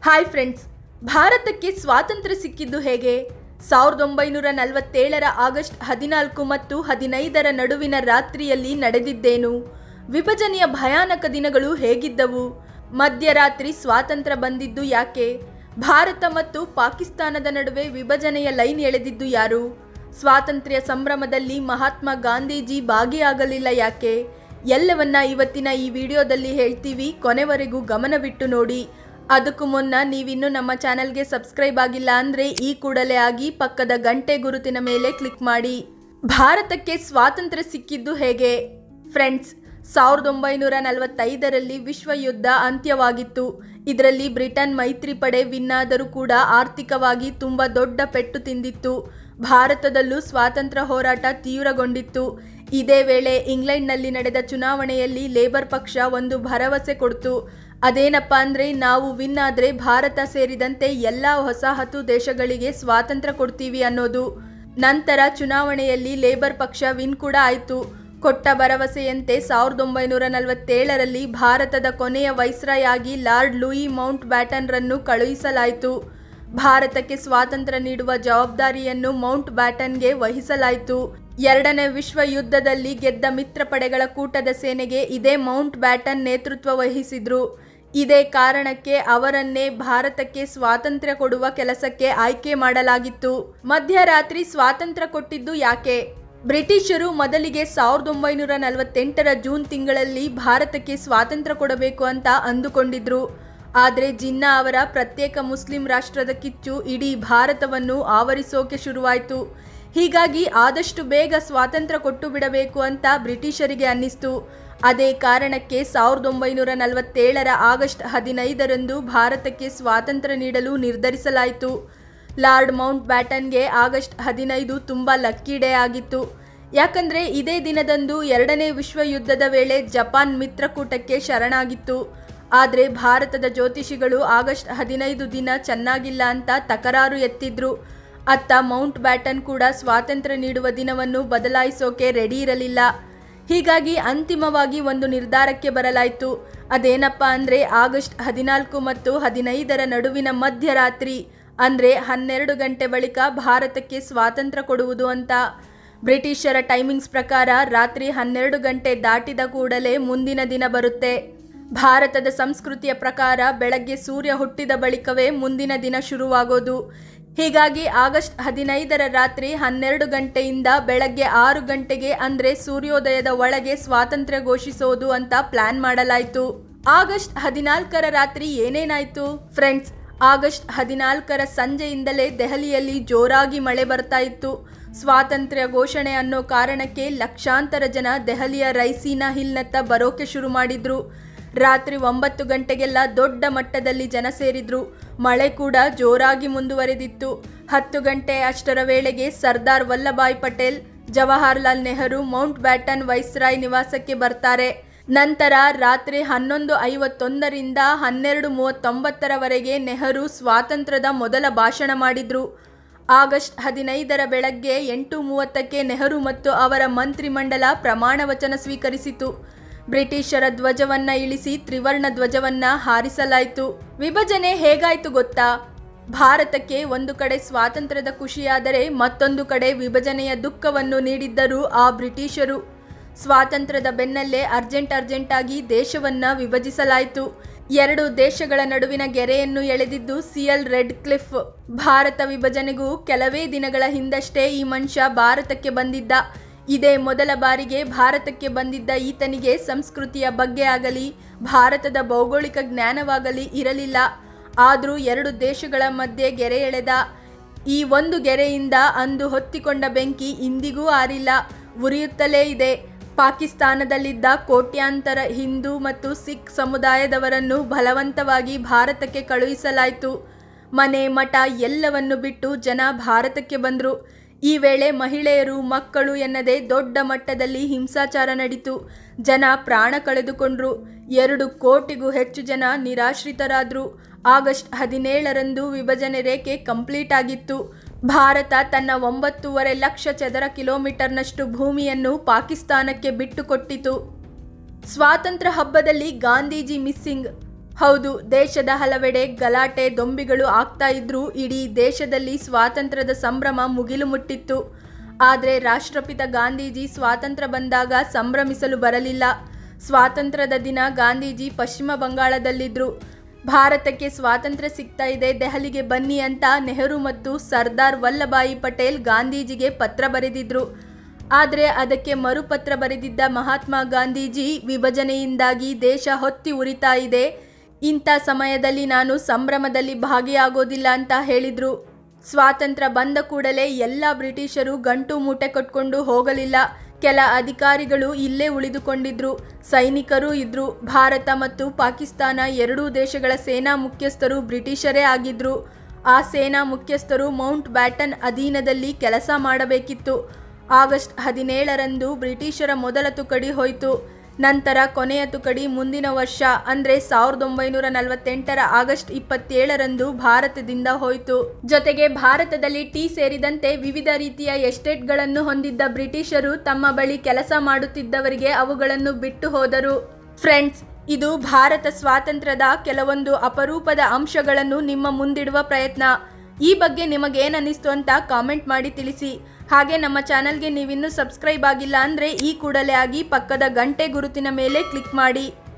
hi friends ಭಾರತಕ್ಕೆ ಸ್ವಾತಂತ್ರ್ಯ ಸಿಕ್ಕಿದ್ದು ಹೇಗೆ ಸಾವಿರದ ಒಂಬೈನೂರ ನಲವತ್ತೇಳರ ಆಗಸ್ಟ್ ಹದಿನಾಲ್ಕು ಮತ್ತು ಹದಿನೈದರ ನಡುವಿನ ರಾತ್ರಿಯಲ್ಲಿ ನಡೆದಿದ್ದೇನು ವಿಭಜನೆಯ ಭಯಾನಕ ದಿನಗಳು ಹೇಗಿದ್ದವು ಮಧ್ಯರಾತ್ರಿ ಸ್ವಾತಂತ್ರ್ಯ ಬಂದಿದ್ದು ಯಾಕೆ ಭಾರತ ಮತ್ತು ಪಾಕಿಸ್ತಾನದ ನಡುವೆ ವಿಭಜನೆಯ ಲೈನ್ ಎಳೆದಿದ್ದು ಯಾರು ಸ್ವಾತಂತ್ರ್ಯ ಸಂಭ್ರಮದಲ್ಲಿ ಮಹಾತ್ಮ ಗಾಂಧೀಜಿ ಭಾಗಿಯಾಗಲಿಲ್ಲ ಯಾಕೆ ಎಲ್ಲವನ್ನ ಇವತ್ತಿನ ಈ ವಿಡಿಯೋದಲ್ಲಿ ಹೇಳ್ತೀವಿ ಕೊನೆವರೆಗೂ ಗಮನವಿಟ್ಟು ನೋಡಿ ಅದಕ್ಕೂ ಮುನ್ನ ನೀವಿನ್ನೂ ನಮ್ಮ ಚಾನೆಲ್ಗೆ ಸಬ್ಸ್ಕ್ರೈಬ್ ಆಗಿಲ್ಲ ಅಂದರೆ ಈ ಕೂಡಲೇ ಆಗಿ ಪಕ್ಕದ ಗಂಟೆ ಗುರುತಿನ ಮೇಲೆ ಕ್ಲಿಕ್ ಮಾಡಿ ಭಾರತಕ್ಕೆ ಸ್ವಾತಂತ್ರ್ಯ ಸಿಕ್ಕಿದ್ದು ಹೇಗೆ ಫ್ರೆಂಡ್ಸ್ ಸಾವಿರದ ಒಂಬೈನೂರ ನಲವತ್ತೈದರಲ್ಲಿ ವಿಶ್ವ ಯುದ್ಧ ಅಂತ್ಯವಾಗಿತ್ತು ಇದರಲ್ಲಿ ಬ್ರಿಟನ್ ಮೈತ್ರಿ ಪಡೆ ವಿನ್ನಾದರೂ ಕೂಡ ಆರ್ಥಿಕವಾಗಿ ತುಂಬ ದೊಡ್ಡ ಪೆಟ್ಟು ತಿಂದಿತ್ತು ಭಾರತದಲ್ಲೂ ಸ್ವಾತಂತ್ರ್ಯ ಹೋರಾಟ ತೀವ್ರಗೊಂಡಿತ್ತು ಇದೇ ವೇಳೆ ಇಂಗ್ಲೆಂಡ್ನಲ್ಲಿ ನಡೆದ ಚುನಾವಣೆಯಲ್ಲಿ ಲೇಬರ್ ಪಕ್ಷ ಒಂದು ಭರವಸೆ ಕೊಡ್ತು ಅದೇನಪ್ಪ ಅಂದರೆ ನಾವು ವಿನ್ ಆದರೆ ಭಾರತ ಸೇರಿದಂತೆ ಎಲ್ಲ ವಸಾಹತು ದೇಶಗಳಿಗೆ ಸ್ವಾತಂತ್ರ್ಯ ಕೊಡ್ತೀವಿ ಅನ್ನೋದು ನಂತರ ಚುನಾವಣೆಯಲ್ಲಿ ಲೇಬರ್ ಪಕ್ಷ ವಿನ್ ಕೂಡ ಆಯಿತು ಕೊಟ್ಟ ಭರವಸೆಯಂತೆ ಸಾವಿರದ ಒಂಬೈನೂರ ನಲವತ್ತೇಳರಲ್ಲಿ ಭಾರತದ ಕೊನೆಯ ವೈಸ್ರಾಯಾಗಿ ಲಾರ್ಡ್ ಲೂಯಿ ಮೌಂಟ್ ಬ್ಯಾಟನ್ರನ್ನು ಕಳುಹಿಸಲಾಯಿತು ಭಾರತಕ್ಕೆ ಸ್ವಾತಂತ್ರ್ಯ ನೀಡುವ ಜವಾಬ್ದಾರಿಯನ್ನು ಮೌಂಟ್ ಬ್ಯಾಟನ್ಗೆ ವಹಿಸಲಾಯಿತು ಎರಡನೇ ವಿಶ್ವ ಯುದ್ಧದಲ್ಲಿ ಗೆದ್ದ ಮಿತ್ರ ಪಡೆಗಳ ಕೂಟದ ಸೇನೆಗೆ ಇದೇ ಮೌಂಟ್ ಬ್ಯಾಟನ್ ನೇತೃತ್ವ ವಹಿಸಿದ್ರು ಇದೇ ಕಾರಣಕ್ಕೆ ಅವರನ್ನೇ ಭಾರತಕ್ಕೆ ಸ್ವಾತಂತ್ರ್ಯ ಕೊಡುವ ಕೆಲಸಕ್ಕೆ ಆಯ್ಕೆ ಮಾಡಲಾಗಿತ್ತು ಮಧ್ಯರಾತ್ರಿ ಸ್ವಾತಂತ್ರ್ಯ ಕೊಟ್ಟಿದ್ದು ಯಾಕೆ ಬ್ರಿಟಿಷರು ಮೊದಲಿಗೆ ಸಾವಿರದ ಒಂಬೈನೂರ ನಲವತ್ತೆಂಟರ ಜೂನ್ ತಿಂಗಳಲ್ಲಿ ಭಾರತಕ್ಕೆ ಸ್ವಾತಂತ್ರ್ಯ ಕೊಡಬೇಕು ಅಂತ ಅಂದುಕೊಂಡಿದ್ರು ಆದರೆ ಜಿನ್ನಾ ಅವರ ಪ್ರತ್ಯೇಕ ಮುಸ್ಲಿಂ ರಾಷ್ಟ್ರದ ಕಿಚ್ಚು ಇಡೀ ಭಾರತವನ್ನು ಆವರಿಸೋಕೆ ಶುರುವಾಯಿತು ಹೀಗಾಗಿ ಆದಷ್ಟು ಬೇಗ ಸ್ವಾತಂತ್ರ್ಯ ಕೊಟ್ಟು ಬಿಡಬೇಕು ಅಂತ ಬ್ರಿಟಿಷರಿಗೆ ಅನ್ನಿಸ್ತು ಅದೇ ಕಾರಣಕ್ಕೆ ಸಾವಿರದ ಒಂಬೈನೂರ ನಲವತ್ತೇಳರ ಆಗಸ್ಟ್ ಹದಿನೈದರಂದು ಭಾರತಕ್ಕೆ ಸ್ವಾತಂತ್ರ್ಯ ನೀಡಲು ನಿರ್ಧರಿಸಲಾಯಿತು ಲಾರ್ಡ್ ಮೌಂಟ್ ಬ್ಯಾಟನ್ಗೆ ಆಗಸ್ಟ್ ಹದಿನೈದು ತುಂಬ ಲಕ್ಕಿ ಡೇ ಆಗಿತ್ತು ಯಾಕಂದರೆ ಇದೇ ದಿನದಂದು ಎರಡನೇ ವಿಶ್ವ ಯುದ್ಧದ ವೇಳೆ ಜಪಾನ್ ಮಿತ್ರಕೂಟಕ್ಕೆ ಶರಣಾಗಿತ್ತು ಆದರೆ ಭಾರತದ ಜ್ಯೋತಿಷಿಗಳು ಆಗಸ್ಟ್ ಹದಿನೈದು ದಿನ ಚೆನ್ನಾಗಿಲ್ಲ ಅಂತ ತಕರಾರು ಎತ್ತಿದ್ರು ಅತ್ತ ಮೌಂಟ್ ಬ್ಯಾಟನ್ ಕೂಡ ಸ್ವಾತಂತ್ರ್ಯ ನೀಡುವ ದಿನವನ್ನು ಬದಲಾಯಿಸೋಕೆ ರೆಡಿ ಇರಲಿಲ್ಲ ಹೀಗಾಗಿ ಅಂತಿಮವಾಗಿ ಒಂದು ನಿರ್ಧಾರಕ್ಕೆ ಬರಲಾಯಿತು ಅದೇನಪ್ಪ ಅಂದರೆ ಆಗಸ್ಟ್ ಹದಿನಾಲ್ಕು ಮತ್ತು ಹದಿನೈದರ ನಡುವಿನ ಮಧ್ಯರಾತ್ರಿ ಅಂದರೆ ಹನ್ನೆರಡು ಗಂಟೆ ಬಳಿಕ ಭಾರತಕ್ಕೆ ಸ್ವಾತಂತ್ರ್ಯ ಕೊಡುವುದು ಅಂತ ಬ್ರಿಟಿಷರ ಟೈಮಿಂಗ್ಸ್ ಪ್ರಕಾರ ರಾತ್ರಿ ಹನ್ನೆರಡು ಗಂಟೆ ದಾಟಿದ ಕೂಡಲೇ ಮುಂದಿನ ದಿನ ಬರುತ್ತೆ ಭಾರತದ ಸಂಸ್ಕೃತಿಯ ಪ್ರಕಾರ ಬೆಳಗ್ಗೆ ಸೂರ್ಯ ಹುಟ್ಟಿದ ಬಳಿಕವೇ ಮುಂದಿನ ದಿನ ಶುರುವಾಗೋದು ಹೀಗಾಗಿ ಆಗಸ್ಟ್ ಹದಿನೈದರ ರಾತ್ರಿ ಹನ್ನೆರಡು ಗಂಟೆಯಿಂದ ಬೆಳಗ್ಗೆ ಆರು ಗಂಟೆಗೆ ಅಂದರೆ ಸೂರ್ಯೋದಯದ ಒಳಗೆ ಸ್ವಾತಂತ್ರ್ಯ ಘೋಷಿಸೋದು ಅಂತ ಪ್ಲಾನ್ ಮಾಡಲಾಯಿತು ಆಗಸ್ಟ್ ಹದಿನಾಲ್ಕರ ರಾತ್ರಿ ಏನೇನಾಯ್ತು ಫ್ರೆಂಡ್ಸ್ ಆಗಸ್ಟ್ ಹದಿನಾಲ್ಕರ ಸಂಜೆಯಿಂದಲೇ ದೆಹಲಿಯಲ್ಲಿ ಜೋರಾಗಿ ಮಳೆ ಬರ್ತಾ ಇತ್ತು ಸ್ವಾತಂತ್ರ್ಯ ಘೋಷಣೆ ಅನ್ನೋ ಕಾರಣಕ್ಕೆ ಲಕ್ಷಾಂತರ ಜನ ದೆಹಲಿಯ ರೈಸೀನಾ ಹಿಲ್ನತ್ತ ಬರೋಕೆ ಶುರು ಮಾಡಿದ್ರು ರಾತ್ರಿ ಒಂಬತ್ತು ಗಂಟೆಗೆಲ್ಲ ದೊಡ್ಡ ಮಟ್ಟದಲ್ಲಿ ಜನ ಸೇರಿದ್ರು ಮಳೆ ಕೂಡ ಜೋರಾಗಿ ಮುಂದುವರೆದಿತ್ತು ಹತ್ತು ಗಂಟೆ ಅಷ್ಟರ ವೇಳೆಗೆ Sardar Vallabhbhai Patel Jawaharlal Nehru Mountbatten viceroy ನಿವಾಸಕ್ಕೆ ಬರ್ತಾರೆ ನಂತರ ರಾತ್ರಿ ಹನ್ನೊಂದು ಐವತ್ತೊಂದರಿಂದ ಹನ್ನೆರಡು ಮೂವತ್ತೊಂಬತ್ತರವರೆಗೆ ನೆಹರು ಸ್ವಾತಂತ್ರ್ಯದ ಮೊದಲ ಭಾಷಣ ಮಾಡಿದ್ರು ಆಗಸ್ಟ್ ಹದಿನೈದರ ಬೆಳಗ್ಗೆ ಎಂಟು ಮೂವತ್ತಕ್ಕೆ ನೆಹರು ಮತ್ತು ಅವರ ಮಂತ್ರಿಮಂಡಲ ಪ್ರಮಾಣ ವಚನ ಸ್ವೀಕರಿಸಿತು ಬ್ರಿಟಿಷರ ಧ್ವಜವನ್ನ ಇಳಿಸಿ ತ್ರಿವರ್ಣ ಧ್ವಜವನ್ನ ಹಾರಿಸಲಾಯಿತು ವಿಭಜನೆ ಹೇಗಾಯ್ತು ಗೊತ್ತಾ ಭಾರತಕ್ಕೆ ಒಂದು ಕಡೆ ಸ್ವಾತಂತ್ರ್ಯದ ಖುಷಿಯಾದರೆ ಮತ್ತೊಂದು ಕಡೆ ವಿಭಜನೆಯ ದುಃಖವನ್ನು ನೀಡಿದ್ದರು ಆ ಬ್ರಿಟಿಷರು ಸ್ವಾತಂತ್ರ್ಯದ ಬೆನ್ನಲ್ಲೇ ಅರ್ಜೆಂಟ್ ಅರ್ಜೆಂಟಾಗಿ ದೇಶವನ್ನ ವಿಭಜಿಸಲಾಯಿತು ಎರಡು ದೇಶಗಳ ನಡುವಿನ ಗೆರೆಯನ್ನು ಎಳೆದಿದ್ದು ಸಿಎಲ್ ರೆಡ್ ಕ್ಲಿಫ್ ಭಾರತ ವಿಭಜನೆಗೂ ಕೆಲವೇ ದಿನಗಳ ಹಿಂದಷ್ಟೇ ಈ ಮನುಷ್ಯ ಭಾರತಕ್ಕೆ ಬಂದಿದ್ದ ಇದೇ ಮೊದಲ ಬಾರಿಗೆ ಭಾರತಕ್ಕೆ ಬಂದಿದ್ದ ಈತನಿಗೆ ಸಂಸ್ಕೃತಿಯ ಬಗ್ಗೆ ಆಗಲಿ ಭಾರತದ ಭೌಗೋಳಿಕ ಜ್ಞಾನವಾಗಲಿ ಇರಲಿಲ್ಲ ಆದರೂ ಎರಡು ದೇಶಗಳ ಮಧ್ಯೆ ಗೆರೆ ಎಳೆದ ಈ ಒಂದು ಗೆರೆಯಿಂದ ಅಂದು ಹೊತ್ತಿಕೊಂಡ ಬೆಂಕಿ ಇಂದಿಗೂ ಆರಿಲ್ಲ ಉರಿಯುತ್ತಲೇ ಇದೆ ಪಾಕಿಸ್ತಾನದಲ್ಲಿದ್ದ ಕೋಟ್ಯಾಂತರ ಹಿಂದೂ ಮತ್ತು ಸಿಖ್ ಸಮುದಾಯದವರನ್ನು ಬಲವಂತವಾಗಿ ಭಾರತಕ್ಕೆ ಕಳುಹಿಸಲಾಯಿತು ಮನೆ ಮಠ ಎಲ್ಲವನ್ನು ಬಿಟ್ಟು ಜನ ಭಾರತಕ್ಕೆ ಬಂದರು ಈ ವೇಳೆ ಮಹಿಳೆಯರು ಮಕ್ಕಳು ಎನ್ನದೇ ದೊಡ್ಡ ಮಟ್ಟದಲ್ಲಿ ಹಿಂಸಾಚಾರ ನಡೀತು ಜನ ಪ್ರಾಣ ಕಳೆದುಕೊಂಡ್ರು ಎರಡು ಕೋಟಿಗೂ ಹೆಚ್ಚು ಜನ ನಿರಾಶ್ರಿತರಾದರು ಆಗಸ್ಟ್ ಹದಿನೇಳರಂದು ವಿಭಜನೆ ರೇಖೆ ಕಂಪ್ಲೀಟ್ ಆಗಿತ್ತು ಭಾರತ ತನ್ನ ಒಂಬತ್ತೂವರೆ ಲಕ್ಷ ಚದರ ಕಿಲೋಮೀಟರ್ನಷ್ಟು ಭೂಮಿಯನ್ನು ಪಾಕಿಸ್ತಾನಕ್ಕೆ ಬಿಟ್ಟುಕೊಟ್ಟಿತು ಸ್ವಾತಂತ್ರ್ಯ ಹಬ್ಬದಲ್ಲಿ ಗಾಂಧೀಜಿ ಮಿಸ್ಸಿಂಗ್ ಹೌದು ದೇಶದ ಹಲವೆಡೆ ಗಲಾಟೆ ದೊಂಬಿಗಳು ಆಗ್ತಾ ಇದ್ರೂ ಇಡೀ ದೇಶದಲ್ಲಿ ಸ್ವಾತಂತ್ರ್ಯದ ಸಂಭ್ರಮ ಮುಗಿಲು ಮುಟ್ಟಿತ್ತು ಆದರೆ ರಾಷ್ಟ್ರಪಿತ ಗಾಂಧೀಜಿ ಸ್ವಾತಂತ್ರ್ಯ ಬಂದಾಗ ಸಂಭ್ರಮಿಸಲು ಬರಲಿಲ್ಲ ಸ್ವಾತಂತ್ರ್ಯದ ದಿನ ಗಾಂಧೀಜಿ ಪಶ್ಚಿಮ ಬಂಗಾಳದಲ್ಲಿದ್ದರು ಭಾರತಕ್ಕೆ ಸ್ವಾತಂತ್ರ್ಯ ಸಿಗ್ತಾ ಇದೆ ದೆಹಲಿಗೆ ಬನ್ನಿ ಅಂತ ನೆಹರು ಮತ್ತು ಸರ್ದಾರ್ ವಲ್ಲಭಾಯಿ ಪಟೇಲ್ ಗಾಂಧೀಜಿಗೆ ಪತ್ರ ಬರೆದಿದ್ರು ಆದರೆ ಅದಕ್ಕೆ ಮರುಪತ್ರ ಬರೆದಿದ್ದ ಮಹಾತ್ಮ ಗಾಂಧೀಜಿ ವಿಭಜನೆಯಿಂದಾಗಿ ದೇಶ ಹೊತ್ತಿ ಉರಿತಾ ಇದೆ ಇಂಥ ಸಮಯದಲ್ಲಿ ನಾನು ಸಂಭ್ರಮದಲ್ಲಿ ಭಾಗಿಯಾಗೋದಿಲ್ಲ ಅಂತ ಹೇಳಿದ್ರು ಸ್ವಾತಂತ್ರ್ಯ ಬಂದ ಕೂಡಲೇ ಎಲ್ಲ ಬ್ರಿಟಿಷರು ಗಂಟು ಮೂಟೆ ಕಟ್ಕೊಂಡು ಹೋಗಲಿಲ್ಲ ಕೆಲ ಅಧಿಕಾರಿಗಳು ಇಲ್ಲೇ ಉಳಿದುಕೊಂಡಿದ್ರು ಸೈನಿಕರೂ ಇದ್ರು ಭಾರತ ಮತ್ತು ಪಾಕಿಸ್ತಾನ ಎರಡೂ ದೇಶಗಳ ಸೇನಾ ಮುಖ್ಯಸ್ಥರು ಬ್ರಿಟಿಷರೇ ಆಗಿದ್ರು ಆ ಸೇನಾ ಮುಖ್ಯಸ್ಥರು ಮೌಂಟ್ ಬ್ಯಾಟನ್ ಅಧೀನದಲ್ಲಿ ಕೆಲಸ ಮಾಡಬೇಕಿತ್ತು ಆಗಸ್ಟ್ ಹದಿನೇಳರಂದು ಬ್ರಿಟಿಷರ ಮೊದಲ ತುಕಡಿ ಹೋಯಿತು ನಂತರ ಕೊನೆಯ ತುಕಡಿ ಮುಂದಿನ ವರ್ಷ ಅಂದರೆ ಸಾವಿರದ ಒಂಬೈನೂರ ನಲವತ್ತೆಂಟರ ಆಗಸ್ಟ್ ಇಪ್ಪತ್ತೇಳರಂದು ಭಾರತದಿಂದ ಹೋಯಿತು ಜೊತೆಗೆ ಭಾರತದಲ್ಲಿ ಟೀ ಸೇರಿದಂತೆ ವಿವಿಧ ರೀತಿಯ ಎಸ್ಟೇಟ್ಗಳನ್ನು ಹೊಂದಿದ್ದ ಬ್ರಿಟಿಷರು ತಮ್ಮ ಬಳಿ ಕೆಲಸ ಮಾಡುತ್ತಿದ್ದವರಿಗೆ ಅವುಗಳನ್ನು ಬಿಟ್ಟು ಹೋದರು ಫ್ರೆಂಡ್ಸ್ ಇದು ಭಾರತ ಸ್ವಾತಂತ್ರ್ಯದ ಕೆಲವೊಂದು ಅಪರೂಪದ ಅಂಶಗಳನ್ನು ನಿಮ್ಮ ಮುಂದಿಡುವ ಪ್ರಯತ್ನ ಈ ಬಗ್ಗೆ ನಿಮಗೇನನ್ನಿಸ್ತು ಅಂತ ಕಾಮೆಂಟ್ ಮಾಡಿ ತಿಳಿಸಿ ಹಾಗೆ ನಮ್ಮ ಚಾನಲ್ಗೆ ನೀವಿನ್ನೂ ಸಬ್ಸ್ಕ್ರೈಬ್ ಆಗಿಲ್ಲ ಅಂದರೆ ಈ ಕೂಡಲೇ ಆಗಿ ಪಕ್ಕದ ಗಂಟೆ ಗುರುತಿನ ಮೇಲೆ ಕ್ಲಿಕ್ ಮಾಡಿ